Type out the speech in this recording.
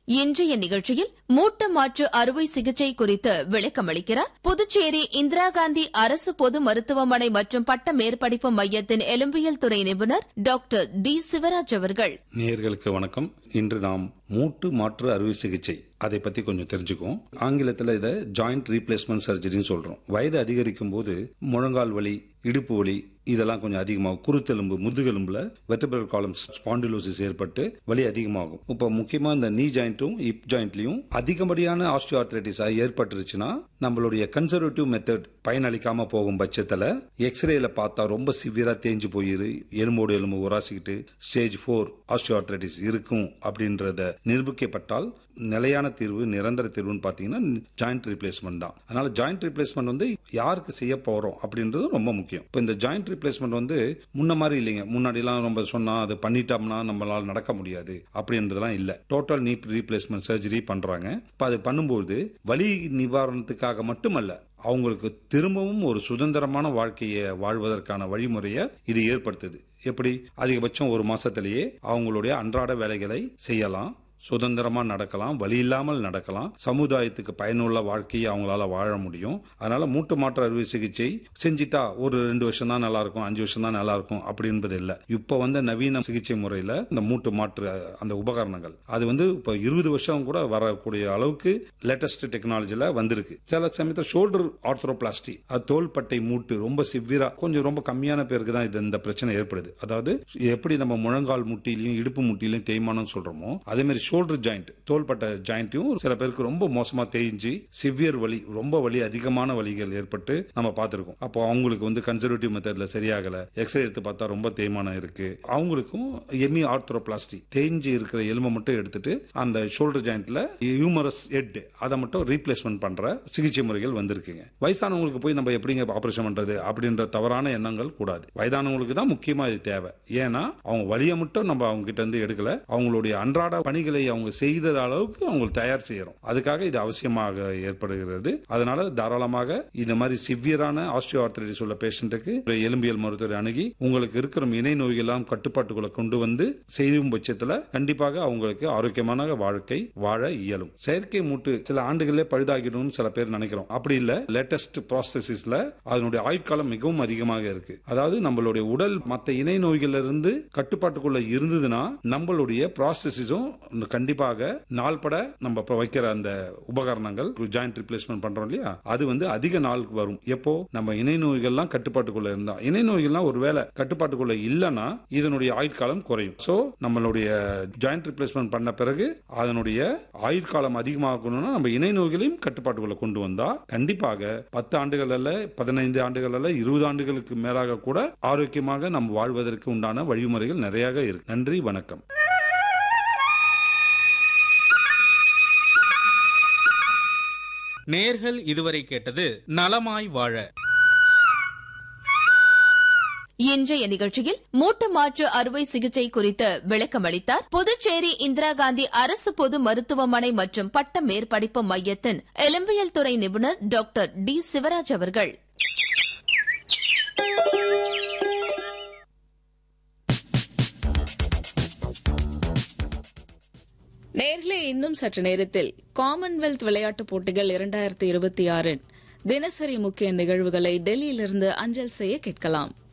இன்றைய நிகழ்ச்சியில் மூட்டு மாற்று அறுவை சிகிச்சை குறித்து விளக்கமளிக்கிறார் புதுச்சேரி இந்திரா காந்தி அரசு பொது மருத்துவமனை மற்றும் பட்ட மேற்படிப்பு மையத்தின் எலும்பியல் துறை நிபுணர் டாக்டர் டி சிவராஜ் அவர்கள் நேயர்களுக்கு வணக்கம் இன்று நாம் மூட்டு மாற்று அறுவை சிகிச்சை அதை பத்தி கொஞ்சம் தெரிஞ்சுக்குவோம் ஆங்கிலத்தில் இதை ஜாயிண்ட் ரீப்ளேஸ்மெண்ட் சர்ஜரின்னு சொல்றோம் வயது அதிகரிக்கும் போது முழங்கால் வலி இடுப்பு வலி இதெல்லாம் கொஞ்சம் அதிகமாகும் குருத்தெலும்பு முதுகெலும்புல வெர்டிபிரல் காலம்ஸ் ஸ்பாண்டிலோசிஸ் ஏற்பட்டு வலி அதிகமாகும் இப்போ முக்கியமா இந்த நீ ஜாயிண்ட்டும் இப் ஜாயிண்ட்லயும் அதிகப்படியான ஆஸ்டியோஆர்த்ரைட்டிஸ் ஏற்பட்டுருச்சுன்னா நம்மளுடைய கன்சர்வேட்டிவ் மெத்தட் பயனளிக்காம போகும் பட்சத்துல எக்ஸ்ரேல பார்த்தா ரொம்ப சிவியரா தேஞ்சு போயிரு எலும்போடு எலும்பு உராசிக்கிட்டு ஸ்டேஜ் ஃபோர் ஆஸ்டியோஆர்த்ரைட்டிஸ் இருக்கும் அப்படின்றத நிரூபிக்கப்பட்டால் நிலையான தீர்வு நிரந்தர தீர்வுன்னு பார்த்தீங்கன்னா ஜாயிண்ட் ரீப்ளேஸ்மெண்ட் தான் அதனால ஜாயிண்ட் ரீப்ளேஸ்மெண்ட் வந்து யாருக்கு செய்ய போறோம் அப்படின்றது ரொம்ப முக்கியம் இப்போ இந்த ஜாயிண்ட் ரீப்ளேஸ்மெண்ட் வந்து முன்ன மாதிரி இல்லைங்க முன்னாடிலாம் நம்ம சொன்னா அது பண்ணிட்டோம்னா நம்மளால நடக்க முடியாது அப்படின்றதெல்லாம் இல்லை டோட்டல் நீ ரீப்ளேஸ்மெண்ட் சர்ஜரி பண்றாங்க இப்போ அது பண்ணும்போது வலி நிவாரணத்துக்காக மட்டுமல்ல அவங்களுக்கு திரும்பவும் ஒரு சுதந்திரமான வாழ்க்கையை வாழ்வதற்கான வழிமுறையை இது ஏற்படுத்துது எப்படி அதிகபட்சம் ஒரு மாசத்திலேயே அவங்களுடைய அன்றாட வேலைகளை செய்யலாம் சுதந்திரமா நடக்கலாம் வழி இல்லாமல் நடக்கலாம் சமுதாயத்துக்கு பயனுள்ள வாழ்க்கையை அவங்களால வாழ முடியும் அதனால மூட்டு மாற்று அறுவை சிகிச்சை செஞ்சிட்டா ஒரு ரெண்டு வருஷம் தான் நல்லா இருக்கும் அஞ்சு வருஷம் தான் நல்லா இருக்கும் அப்படின்றது இல்ல இப்ப வந்து நவீன சிகிச்சை முறையில இந்த மூட்டு மாற்று அந்த உபகரணங்கள் அது வந்து இப்ப இருபது வருஷம் கூட வரக்கூடிய அளவுக்கு லேட்டஸ்ட் டெக்னாலஜில வந்திருக்கு சில சமயத்தில் ஷோல்டர் ஆர்த்ரோபிளாஸ்டி அது தோள்பட்டை மூட்டு ரொம்ப சிவியரா கொஞ்சம் ரொம்ப கம்மியான பேருக்கு தான் இது இந்த பிரச்சனை ஏற்படுது அதாவது எப்படி நம்ம முழங்கால் முட்டிலையும் இடுப்பு முட்டிலையும் தேய்மானம் சொல்றோமோ அதே மாதிரி ஷோல்டர் ஜாயிண்ட் தோள்பட்ட ஜாயிண்ட்டையும் சில பேருக்கு ரொம்ப மோசமா தேய்ஞ்சி சிவியர் வலி ரொம்ப வலி அதிகமான வலிகள் ஏற்பட்டு நம்ம பார்த்திருக்கோம் அப்போ அவங்களுக்கு வந்து கன்சர்வேட்டிவ் மெத்தட்ல சரியாகல எக்ஸ்ரே எடுத்து பார்த்தா ரொம்ப தேய்மானம் இருக்கு அவங்களுக்கும் எமி ஆர்த்ரோபிளாஸ்டி தேய்ஞ்சி இருக்கிற எலும்பை மட்டும் எடுத்துட்டு அந்த ஷோல்டர் ஜாயிண்ட்ல ஹியூமரஸ் ஹெட் அதை மட்டும் ரீப்ளேஸ்மெண்ட் பண்ற சிகிச்சை முறைகள் வந்திருக்குங்க வயசானவங்களுக்கு போய் நம்ம எப்படிங்க ஆபரேஷன் பண்றது அப்படின்ற தவறான எண்ணங்கள் கூடாது வயதானவங்களுக்கு தான் முக்கியமா இது தேவை ஏன்னா அவங்க வலியை மட்டும் நம்ம அவங்க கிட்ட இருந்து எடுக்கல அவங்களுடைய அன்றாட பணிகளை அவங்க செய்த அளவுக்கு அவங்க தயார் செய்யறோம் அதுக்காக இது அவசியமாக ஏற்படுகிறது அதனால தாராளமாக இந்த மாதிரி சிவியரான ஆஸ்டியோ ஆர்த்தரைட்டிஸ் உள்ள பேஷண்ட்டுக்கு ஒரு எலும்பியல் மருத்துவரை அணுகி உங்களுக்கு இருக்கிற இணை நோய்கள் எல்லாம் கட்டுப்பாட்டுக்குள்ள கொண்டு வந்து செய்யும் பட்சத்துல கண்டிப்பாக அவங்களுக்கு ஆரோக்கியமான வாழ்க்கை வாழ இயலும் செயற்கை மூட்டு சில ஆண்டுகளே பழுதாகிடும் சில பேர் நினைக்கிறோம் அப்படி இல்ல லேட்டஸ்ட் ப்ராசஸஸ்ல அதனுடைய ஆயுட்காலம் மிகவும் அதிகமாக இருக்கு அதாவது நம்மளுடைய உடல் மத்த இணை நோய்கள் இருந்து கட்டுப்பாட்டுக்குள்ள இருந்ததுன்னா நம்மளுடைய ப்ராசஸஸும் கண்டிப்பாக நாள்பட நம்ம இப்ப வைக்கிற அந்த உபகரணங்கள் ஜாயிண்ட் ரிப்ளேஸ்மெண்ட் பண்றோம் இல்லையா அது வந்து அதிக நாளுக்கு வரும் எப்போ நம்ம இணை நோய்கள்லாம் கட்டுப்பாட்டுக்குள்ள இருந்தா இணை நோய்கள்லாம் ஒருவேளை கட்டுப்பாட்டுக்குள்ள இல்லைன்னா இதனுடைய ஆயுட்காலம் குறையும் சோ நம்மளுடைய ஜாயிண்ட் ரிப்ளேஸ்மெண்ட் பண்ண பிறகு அதனுடைய ஆயுட்காலம் அதிகமாகணும்னா நம்ம இணை நோய்களையும் கட்டுப்பாட்டுக்குள்ள கொண்டு வந்தா கண்டிப்பாக பத்து ஆண்டுகள் அல்ல பதினைந்து ஆண்டுகள் அல்ல இருபது ஆண்டுகளுக்கு மேலாக கூட ஆரோக்கியமாக நம்ம வாழ்வதற்கு உண்டான வழிமுறைகள் நிறைய இருக்கு நன்றி வணக்கம் நேர்கள் இதுவரை கேட்டது நலமாய் வாழ இன்றைய நிகழ்ச்சியில் மூட்டு மாற்று அறுவை சிகிச்சை குறித்து விளக்கமளித்தார் புதுச்சேரி இந்திரா காந்தி அரசு பொது மருத்துவமனை மற்றும் பட்ட மேற்படிப்பு மையத்தின் எலும்பியல் துறை நிபுணர் டாக்டர் டி சிவராஜ் அவர்கள் நேர்களே இன்னும் சற்று நேரத்தில் காமன்வெல்த் விளையாட்டுப் போட்டிகள் இரண்டாயிரத்தி இருபத்தி ஆறின் தினசரி முக்கிய நிகழ்வுகளை டெல்லியிலிருந்து அஞ்சல் செய்ய கேட்கலாம்